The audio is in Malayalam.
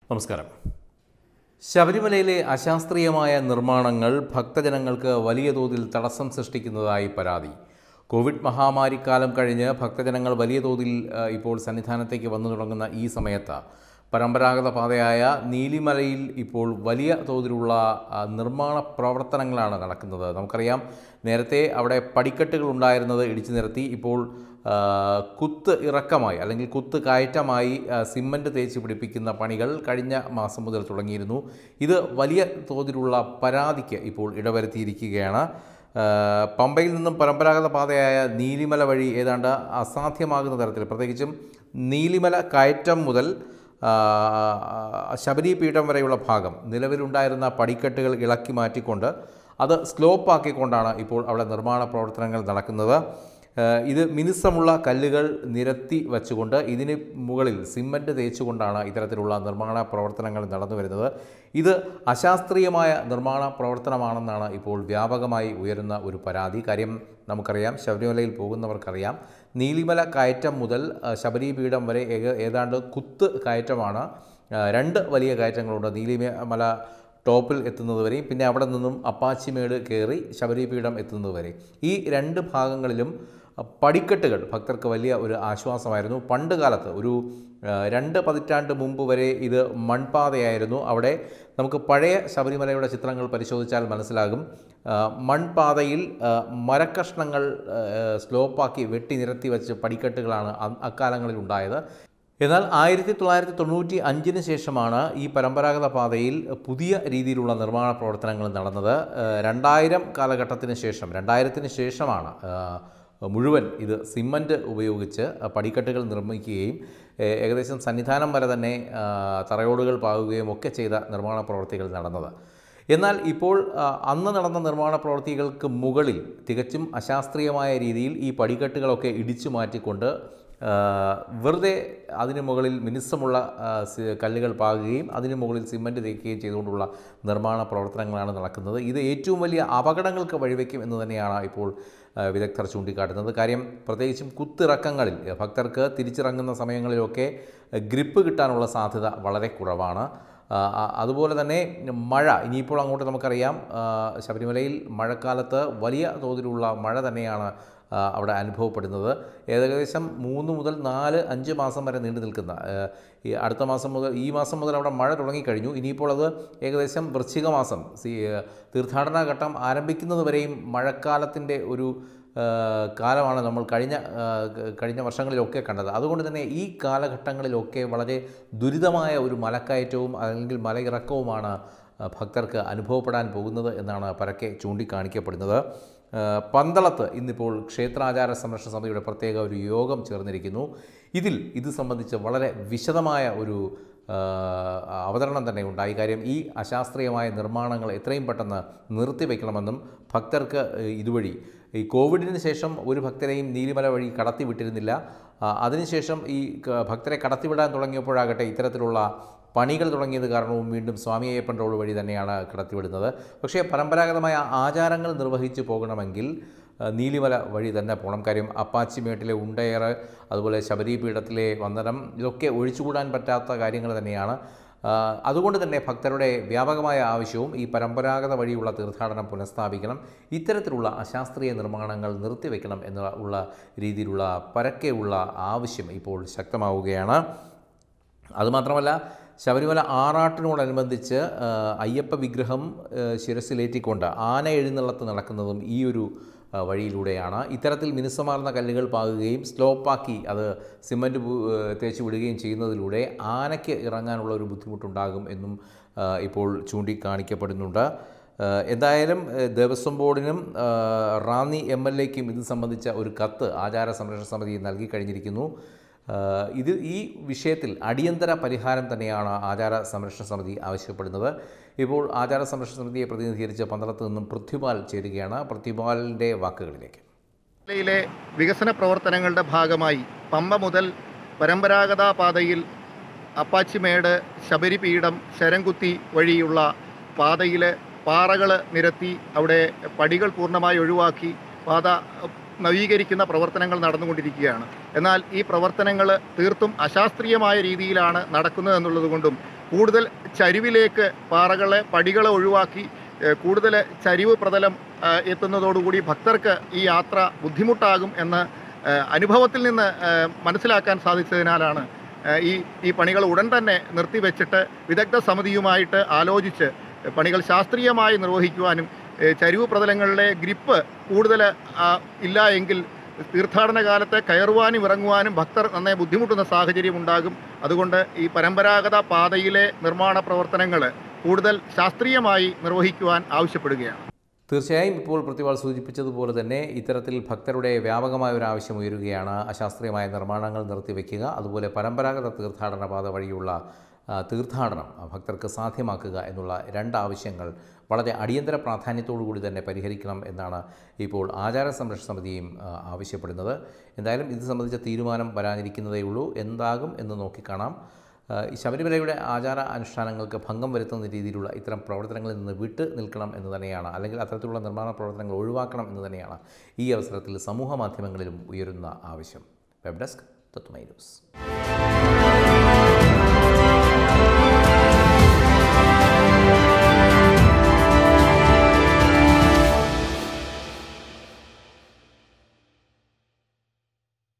നമസ്കാരം ശബരിമലയിലെ അശാസ്ത്രീയമായ നിർമ്മാണങ്ങൾ ഭക്തജനങ്ങൾക്ക് വലിയ തോതിൽ തടസ്സം സൃഷ്ടിക്കുന്നതായി പരാതി കോവിഡ് മഹാമാരിക്കാലം കഴിഞ്ഞ് ഭക്തജനങ്ങൾ വലിയ തോതിൽ ആ, ഇപ്പോൾ സന്നിധാനത്തേക്ക് വന്നു തുടങ്ങുന്ന ഈ സമയത്ത് പരമ്പരാഗത പാതയായ നീലിമലയിൽ ഇപ്പോൾ വലിയ തോതിലുള്ള ആ, നിർമ്മാണ പ്രവർത്തനങ്ങളാണ് നടക്കുന്നത് നമുക്കറിയാം നേരത്തെ അവിടെ പടിക്കെട്ടുകൾ ഉണ്ടായിരുന്നത് ഇടിച്ചു നിരത്തി ഇപ്പോൾ ആ, കുത്ത് ഇറക്കമായി അല്ലെങ്കിൽ കുത്ത് കയറ്റമായി ആ, സിമൻറ്റ് തേച്ച് പിടിപ്പിക്കുന്ന പണികൾ കഴിഞ്ഞ മാസം മുതൽ തുടങ്ങിയിരുന്നു ഇത് വലിയ തോതിലുള്ള പരാതിക്ക് ഇപ്പോൾ ഇടവരുത്തിയിരിക്കുകയാണ് ആ, പമ്പയിൽ നിന്നും പരമ്പരാഗത പാതയായ നീലിമല വഴി ഏതാണ്ട് അസാധ്യമാകുന്ന തരത്തിൽ പ്രത്യേകിച്ചും നീലിമല കയറ്റം മുതൽ ആ, ശബരി പീഠം വരെയുള്ള ഭാഗം നിലവിലുണ്ടായിരുന്ന പടിക്കെട്ടുകൾ ഇളക്കി മാറ്റിക്കൊണ്ട് അത് സ്ലോപ്പാക്കിക്കൊണ്ടാണ് ഇപ്പോൾ അവിടെ നിർമ്മാണ പ്രവർത്തനങ്ങൾ നടക്കുന്നത് ഏഹ് ഇത് മിനുസമുള്ള കല്ലുകൾ നിരത്തി വച്ചുകൊണ്ട് ഇതിന് മുകളിൽ സിമൻറ്റ് തേച്ചുകൊണ്ടാണ് ഇത്തരത്തിലുള്ള നിർമ്മാണ പ്രവർത്തനങ്ങൾ നടന്നു വരുന്നത് ഇത് അശാസ്ത്രീയമായ നിർമ്മാണ പ്രവർത്തനമാണെന്നാണ് ഇപ്പോൾ വ്യാപകമായി ഉയരുന്ന ഒരു പരാതി കാര്യം നമുക്കറിയാം ശബരിമലയിൽ പോകുന്നവർക്കറിയാം നീലിമല കയറ്റം മുതൽ ആ, ശബരിപീഠം വരെ ഏക- ഏതാണ്ട് കുത്ത് കയറ്റമാണ് ആ, രണ്ട് വലിയ കയറ്റങ്ങളുണ്ട് നീലിമല ടോപ്പിൽ എത്തുന്നത് വരെയും പിന്നെ അവിടെ നിന്നും അപ്പാച്ചിമേട് കയറി ശബരിപീഠം എത്തുന്നത് വരെ ഈ രണ്ട് ഭാഗങ്ങളിലും അഹ്, പടിക്കെട്ടുകൾ ഭക്തർക്ക് വലിയ ഒരു ആശ്വാസമായിരുന്നു പണ്ട് കാലത്ത് ഒരു ആ, രണ്ട് പതിറ്റാണ്ട് മുമ്പ് വരെ ഇത് മൺപാതയായിരുന്നു അവിടെ നമുക്ക് പഴയ ശബരിമലയുടെ ചിത്രങ്ങൾ പരിശോധിച്ചാൽ മനസ്സിലാകും ആ, മൺപാതയിൽ ആ, മരക്കഷ്ണങ്ങൾ ആ, സ്ലോപ്പാക്കി വെട്ടി നിരത്തി വെച്ച് പടിക്കെട്ടുകളാണ് അ- അക്കാലങ്ങളിൽ ഉണ്ടായത് എന്നാൽ ആയിരത്തി തൊള്ളായിരത്തി തൊണ്ണൂറ്റി അഞ്ചിന് ശേഷമാണ് ഈ പരമ്പരാഗത പാതയിൽ പുതിയ രീതിയിലുള്ള നിർമ്മാണ പ്രവർത്തനങ്ങൾ നടന്നത് ഏഹ് രണ്ടായിരം കാലഘട്ടത്തിന് ശേഷം രണ്ടായിരത്തിന് ശേഷമാണ് ഏഹ് മുഴുവൻ ഇത് സിമൻറ്റ് ഉപയോഗിച്ച് പടിക്കെട്ടുകൾ നിർമ്മിക്കുകയും ഏഹ് ഏകദേശം സന്നിധാനം വരെ തന്നെ ആഹ് തറയോടുകൾ പാകുകയും ഒക്കെ ചെയ്ത നിർമ്മാണ പ്രവൃത്തികൾ നടന്നത് എന്നാൽ ഇപ്പോൾ ആ, അന്ന് നടന്ന നിർമ്മാണ പ്രവൃത്തികൾക്ക് മുകളിൽ തികച്ചും അശാസ്ത്രീയമായ രീതിയിൽ ഈ പടിക്കെട്ടുകളൊക്കെ ഇടിച്ചു മാറ്റിക്കൊണ്ട് ആ, വെറുതെ അതിന് മുകളിൽ മിനുസമുള്ള ആ, സി- കല്ലുകൾ പാകുകയും അതിന് മുകളിൽ സിമൻറ്റ് തേക്കുകയും ചെയ്തുകൊണ്ടുള്ള നിർമ്മാണ പ്രവർത്തനങ്ങളാണ് നടക്കുന്നത് ഇത് ഏറ്റവും വലിയ അപകടങ്ങൾക്ക് വഴിവെക്കും എന്ന് തന്നെയാണ് ഇപ്പോൾ ആ, വിദഗ്ധർ ചൂണ്ടിക്കാട്ടുന്നത് കാര്യം പ്രത്യേകിച്ചും കുത്തിറക്കങ്ങളിൽ ഭക്തർക്ക് തിരിച്ചിറങ്ങുന്ന സമയങ്ങളിലൊക്കെ ഗ്രിപ്പ് കിട്ടാനുള്ള സാധ്യത വളരെ കുറവാണ് ആ, ആ, അതുപോലെ തന്നെ മഴ ഇനിയിപ്പോൾ അങ്ങോട്ട് നമുക്കറിയാം ആ, ശബരിമലയിൽ മഴക്കാലത്ത് വലിയ തോതിലുള്ള മഴ തന്നെയാണ് ആ, അവിടെ അനുഭവപ്പെടുന്നത് ഏകദേശം മൂന്ന് മുതൽ നാല് അഞ്ച് മാസം വരെ നീണ്ടു നിൽക്കുന്ന ആ, ഈ അടുത്ത മാസം മുതൽ ഈ മാസം മുതൽ അവിടെ മഴ തുടങ്ങിക്കഴിഞ്ഞു ഇനിയിപ്പോൾ അത് ഏകദേശം വൃശ്ചിക മാസം സി തീർത്ഥാടന ഘട്ടം ആരംഭിക്കുന്നത് വരെയും മഴക്കാലത്തിൻ്റെ ഒരു ആ, കാലമാണ് നമ്മൾ കഴിഞ്ഞ ആ, ക- കഴിഞ്ഞ വർഷങ്ങളിലൊക്കെ കണ്ടത് അതുകൊണ്ട് തന്നെ ഈ കാലഘട്ടങ്ങളിലൊക്കെ വളരെ ദുരിതമായ ഒരു മലക്കയറ്റവും അല്ലെങ്കിൽ മലയിറക്കവുമാണ് ആ, ഭക്തർക്ക് അനുഭവപ്പെടാൻ പോകുന്നത് എന്നാണ് പരക്കെ ചൂണ്ടിക്കാണിക്കപ്പെടുന്നത് ആ, പന്തളത്ത് ഇന്നിപ്പോൾ ക്ഷേത്രാചാര സംരക്ഷണ സമിതിയുടെ പ്രത്യേക ഒരു യോഗം ചേർന്നിരിക്കുന്നു ഇതിൽ ഇത് സംബന്ധിച്ച് വളരെ വിശദമായ ഒരു ആ, അവതരണം തന്നെ ഉണ്ടായി കാര്യം ഈ അശാസ്ത്രീയമായ നിർമ്മാണങ്ങൾ എത്രയും പെട്ടെന്ന് നിർത്തിവെക്കണമെന്നും ഭക്തർക്ക് ഏഹ്, ഇതുവഴി ഈ കോവിഡിന് ശേഷം ഒരു ഭക്തരെയും നീലിമല വഴി കടത്തിവിട്ടിരുന്നില്ല ആ, അതിനുശേഷം ഈ ക- ഭക്തരെ കടത്തിവിടാൻ തുടങ്ങിയപ്പോഴാകട്ടെ ഇത്തരത്തിലുള്ള പണികൾ തുടങ്ങിയത് കാരണവും വീണ്ടും സ്വാമി അയ്യപ്പൻ റോഡ് വഴി തന്നെയാണ് കടത്തിവിടുന്നത് പക്ഷേ പരമ്പരാഗതമായ ആചാരങ്ങൾ നിർവഹിച്ചു പോകണമെങ്കിൽ ആ, നീലിമല വഴി തന്നെ പോകണം കാര്യം അപ്പാച്ചിമേട്ടിലെ ഉണ്ടയേറ് അതുപോലെ ശബരിപീഠത്തിലെ വന്ദനം ഇതൊക്കെ ഒഴിച്ചുകൂടാൻ പറ്റാത്ത കാര്യങ്ങൾ തന്നെയാണ് ആ, അതുകൊണ്ട് തന്നെ ഭക്തരുടെ വ്യാപകമായ ആവശ്യവും ഈ പരമ്പരാഗത വഴിയുള്ള തീർത്ഥാടനം പുനഃസ്ഥാപിക്കണം ഇത്തരത്തിലുള്ള അശാസ്ത്രീയ നിർമ്മാണങ്ങൾ നിർത്തിവെക്കണം എന്നുള്ള ഉള്ള രീതിയിലുള്ള പരക്കെയുള്ള ആവശ്യം ഇപ്പോൾ ശക്തമാവുകയാണ് അതുമാത്രമല്ല ശബരിമല ആറാട്ടിനോടനുബന്ധിച്ച് ആ, അയ്യപ്പ വിഗ്രഹം ആ, ശിരസിലേറ്റിക്കൊണ്ട് ആന എഴുന്നള്ളത്ത് നടക്കുന്നതും ഈ ഒരു ആ, വഴിയിലൂടെയാണ് ഇത്തരത്തിൽ മിനുസമാർന്ന കല്ലുകൾ പാകുകയും സ്ലോപ്പാക്കി അത് സിമൻറ്റ് പു- ആ, തേച്ച് വിടുകയും ചെയ്യുന്നതിലൂടെ ആനയ്ക്ക് ഇറങ്ങാനുള്ള ഒരു ബുദ്ധിമുട്ടുണ്ടാകും എന്നും ആ, ഇപ്പോൾ ചൂണ്ടിക്കാണിക്കപ്പെടുന്നുണ്ട് ആ, എന്തായാലും ആ, ദേവസ്വം ബോർഡിനും ആ, റാന്നി എം എൽ എക്കും ഇത് സംബന്ധിച്ച ഒരു കത്ത് ആചാര സംരക്ഷണ സമിതി നൽകി കഴിഞ്ഞിരിക്കുന്നു ആഹ് ഇത് ഈ വിഷയത്തിൽ അടിയന്തര പരിഹാരം തന്നെയാണ് ആചാര സംരക്ഷണ സമിതി ആവശ്യപ്പെടുന്നത് ഇപ്പോൾ ആചാര സംരക്ഷണ സമിതിയെ പ്രതിനിധീകരിച്ച് പന്തളത്ത് നിന്നും പൃഥ്വിപാൽ ചേരുകയാണ് പൃഥ്വിപാലിൻ്റെ വാക്കുകളിലേക്ക് ജില്ലയിലെ വികസന പ്രവർത്തനങ്ങളുടെ ഭാഗമായി പമ്പ മുതൽ പരമ്പരാഗത പാതയിൽ അപ്പാച്ചിമേട് ശബരിപീഠം ശരംകുത്തി വഴിയുള്ള പാതയിൽ പാറകൾ നിരത്തി അവിടെ പടികൾ പൂർണ്ണമായി ഒഴിവാക്കി പാത നവീകരിക്കുന്ന പ്രവർത്തനങ്ങൾ നടന്നുകൊണ്ടിരിക്കുകയാണ് എന്നാൽ ഈ പ്രവർത്തനങ്ങൾ തീർത്തും അശാസ്ത്രീയമായ രീതിയിലാണ് നടക്കുന്നത് എന്നുള്ളത് കൊണ്ടും കൂടുതൽ ചരിവിലേക്ക് പാറകളെ പടികളെ ഒഴിവാക്കി ഏഹ് കൂടുതൽ ചരിവ് പ്രതലം ഏഹ് എത്തുന്നതോടുകൂടി ഭക്തർക്ക് ഈ യാത്ര ബുദ്ധിമുട്ടാകും എന്ന് ഏഹ് അനുഭവത്തിൽ നിന്ന് ഏഹ് മനസ്സിലാക്കാൻ സാധിച്ചതിനാലാണ് ഏഹ് ഈ ഈ പണികൾ ഉടൻ തന്നെ നിർത്തിവെച്ചിട്ട് വിദഗ്ധ സമിതിയുമായിട്ട് ആലോചിച്ച് പണികൾ ശാസ്ത്രീയമായി നിർവഹിക്കുവാനും ഏഹ് ചരിവ് പ്രതലങ്ങളിലെ ഗ്രിപ്പ് കൂടുതൽ ആ, ഇല്ല എങ്കിൽ തീർത്ഥാടന കാലത്ത് കയറുവാനും ഇറങ്ങുവാനും ഭക്തർ നന്നായി ബുദ്ധിമുട്ടുന്ന സാഹചര്യം ഉണ്ടാകും അതുകൊണ്ട് ഈ പരമ്പരാഗത പാതയിലെ നിർമ്മാണ പ്രവർത്തനങ്ങൾ കൂടുതൽ ശാസ്ത്രീയമായി നിർവഹിക്കുവാൻ ആവശ്യപ്പെടുകയാണ് തീർച്ചയായും ഇപ്പോൾ പ്രതിവാൾ സൂചിപ്പിച്ചതുപോലെ തന്നെ ഇത്തരത്തിൽ ഭക്തരുടെ വ്യാപകമായ ഒരു ആവശ്യം ഉയരുകയാണ് അശാസ്ത്രീയമായ നിർമ്മാണങ്ങൾ നിർത്തിവെക്കുക അതുപോലെ പരമ്പരാഗത തീർത്ഥാടന പാത വഴിയുള്ള ആ, തീർത്ഥാടനം ആ, ഭക്തർക്ക് സാധ്യമാക്കുക എന്നുള്ള രണ്ട് ആവശ്യങ്ങൾ വളരെ അടിയന്തര പ്രാധാന്യത്തോടു കൂടി തന്നെ പരിഹരിക്കണം എന്നാണ് ഇപ്പോൾ ആചാര സംരക്ഷണ സമിതിയും ആ, ആവശ്യപ്പെടുന്നത് എന്തായാലും ഇത് സംബന്ധിച്ച തീരുമാനം വരാനിരിക്കുന്നതേ ഉള്ളൂ എന്താകും എന്ന് നോക്കിക്കാണാം ആ, ഈ ശബരിമലയുടെ ആചാര അനുഷ്ഠാനങ്ങൾക്ക് ഭംഗം വരുത്തുന്ന രീതിയിലുള്ള ഇത്തരം പ്രവർത്തനങ്ങളിൽ നിന്ന് വിട്ട് നിൽക്കണം എന്ന് തന്നെയാണ് അല്ലെങ്കിൽ അത്തരത്തിലുള്ള നിർമ്മാണ പ്രവർത്തനങ്ങൾ ഒഴിവാക്കണം എന്ന് തന്നെയാണ് ഈ അവസരത്തിൽ സമൂഹ മാധ്യമങ്ങളിലും ഉയരുന്ന ആവശ്യം വെബ് ഡെസ്ക് തത്വമൈ ന്യൂസ്